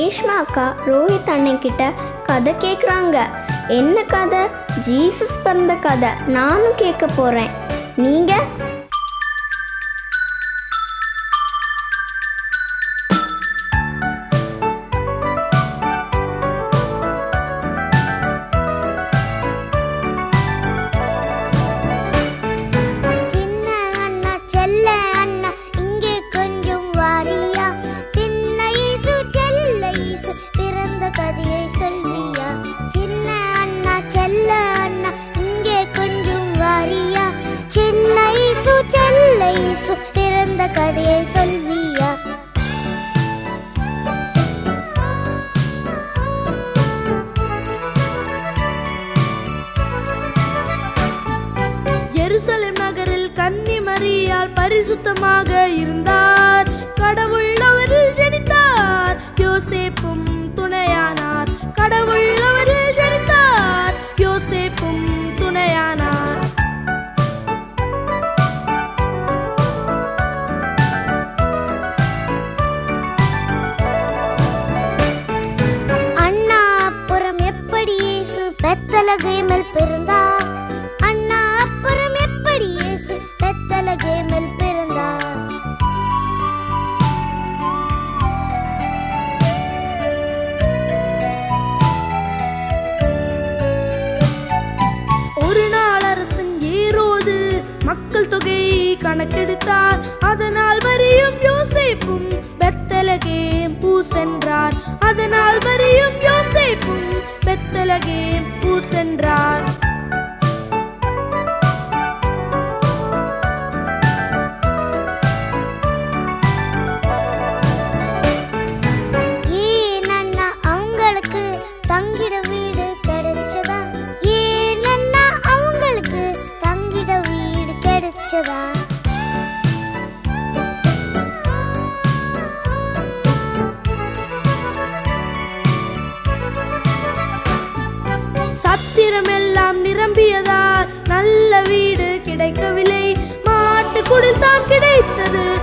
ரேஷ்மா அக்கா ரோஹித் அண்ணன் கிட்ட கதை கேட்குறாங்க என்ன கதை ஜீசஸ் பிறந்த கதை நானும் கேட்க போகிறேன் நீங்கள் சின்ன அண்ணா செல்ல அண்ணா இங்கே கொஞ்சம் வாரியா சின்ன ஈசு செல்ல ஈசு பிறந்த கதையை சொல்வியா சின்ன அண்ணா செல்ல அண்ணா இங்கே கொஞ்சம் வாரியா சின்ன ஈசு செல்ல ஈசு பிறந்த கதையை சொல்வியா எருசலேம் நகரில் கன்னி மரியாள் பரிசுத்தமாக இருந்தார் கடவுள் அவரில் ஜனித்தார் யோசேப்பும் துணையானார் கடவுள் அவரில் ஜனித்தார் யோசேப்பும் துணையானார் அண்ணா அப்புறம் எப்படி இயேசு பெத்தலகேமில் பிறந்தார் அண்ணா அப்புறம் எப்படி இயேசு பெத்தலகேமில் பிறந்தார் ஒரு நாள் அரசன் ஏரோது மக்கள் தொகையை கணக்கெடுத்தார் அதனால் மரியும் யோசேப்பும் பெத்தலகேம் பூ சென்றார் அதனால் மரியும் யோசேப்பும் பெத்தலகேம் பூ சென்றார் ஏன் அண்ணா அவங்களுக்கு தங்கிட வீடு கிடைச்சதா ஏன் அண்ணா அவங்களுக்கு தங்கிட வீடு கிடைச்சதா சத்திரமெல்லாம் நிரம்பியதால் நல்ல வீடு கிடைக்கவில்லை மாட்டு குடில்தான் கிடைத்தது